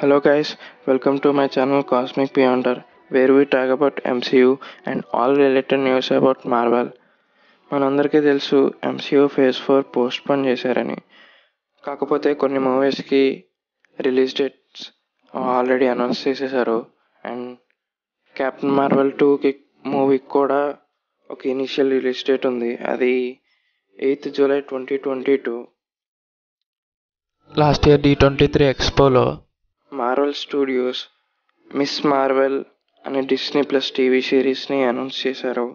Hello guys, welcome to my channel Cosmic Beyonder, where we talk about MCU and all related news about Marvel. మనందరికీ తెలుసు MCU phase four postpone చేశారని కాకపోతే కొన్ని మూవీస్కి release dates already announce చేసేసారు and Captain Marvel టూకి మూవీకి కూడా ఒక ఇనిషియల్ రిలీజ్ డేట్ ఉంది అది eighth July twenty twenty two last year D twenty three ఎక్స్పోలో మార్వెల్ స్టూడియోస్ మిస్ మార్వెల్ అనే డిస్నీ ప్లస్ టీవీ సిరీస్ని అనౌన్స్ చేశారు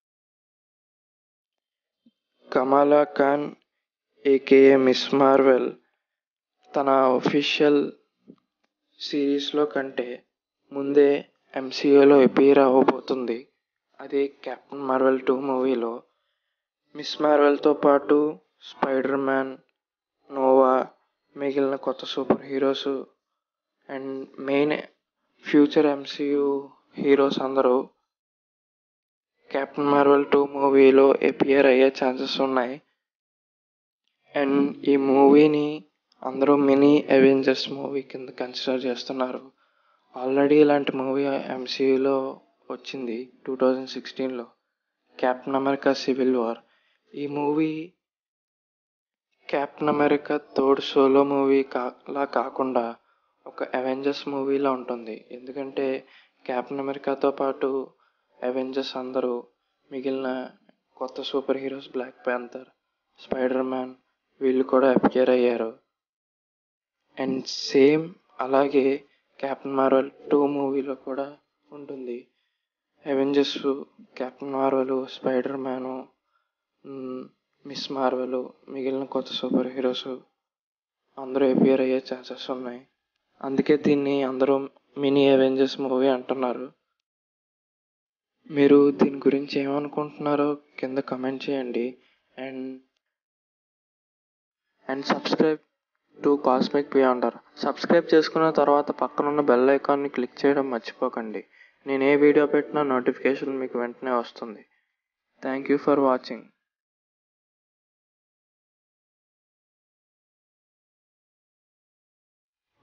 Kamala Khan AKA Miss Marvel తన ఒఫీషియల్ సిరీస్లో కంటే ముందే ఎంసీఏలో ఎపీర్ అవ్వబోతుంది అది కెప్టెన్ మార్వెల్ టూ మూవీలో మిస్ మార్వెల్తో పాటు స్పైడర్ మ్యాన్ నోవా మిగిలిన కొత్త super heroes and main future MCU heroes అందరూ కెప్టెన్ మార్వెల్ టూ మూవీలో ఎపియర్ అయ్యే ఛాన్సెస్ ఉన్నాయి అండ్ ఈ మూవీని అందరూ మినీ అవెంజర్స్ మూవీ కింద కన్సిడర్ చేస్తున్నారు ఆల్రెడీ ఇలాంటి మూవీ ఎంసీయూలో వచ్చింది టూ థౌజండ్ సిక్స్టీన్లో క్యాప్టెన్ అమెరికా సివిల్ వార్ ఈ movie Captain America third solo movie కాలా కాకుండా ఒక అవెంజర్స్ మూవీలా ఉంటుంది ఎందుకంటే క్యాప్టెన్ అమెరికాతో పాటు అవెంజర్స్ అందరూ మిగిలిన కొత్త super heroes Black Panther Spider Man వీళ్ళు కూడా అపియర్ అయ్యారు అండ్ సేమ్ అలాగే క్యాప్టెన్ మార్వెల్ టూ మూవీలో కూడా ఉంటుంది Avengers Captain Marvel Spider Man Miss Marvel మిగిలిన కొత్త సూపర్ హీరోస్ అందరూ అపియర్ అయ్యే ఛాన్సెస్ ఉన్నాయి అందుకే దీన్ని అందరూ మినీ అవెంజర్స్ మూవీ అంటున్నారు మీరు దీని గురించి ఏమనుకుంటున్నారో కింద కమెంట్ చేయండి and and subscribe to Cosmic Beyonder subscribe చేసుకున్న తర్వాత పక్కనున్న బెల్ ఐకాన్ని క్లిక్ చేయడం మర్చిపోకండి నేను ఏ వీడియో పెట్టినా నోటిఫికేషన్ మీకు వెంటనే వస్తుంది థ్యాంక్ యూ ఫర్ వాచింగ్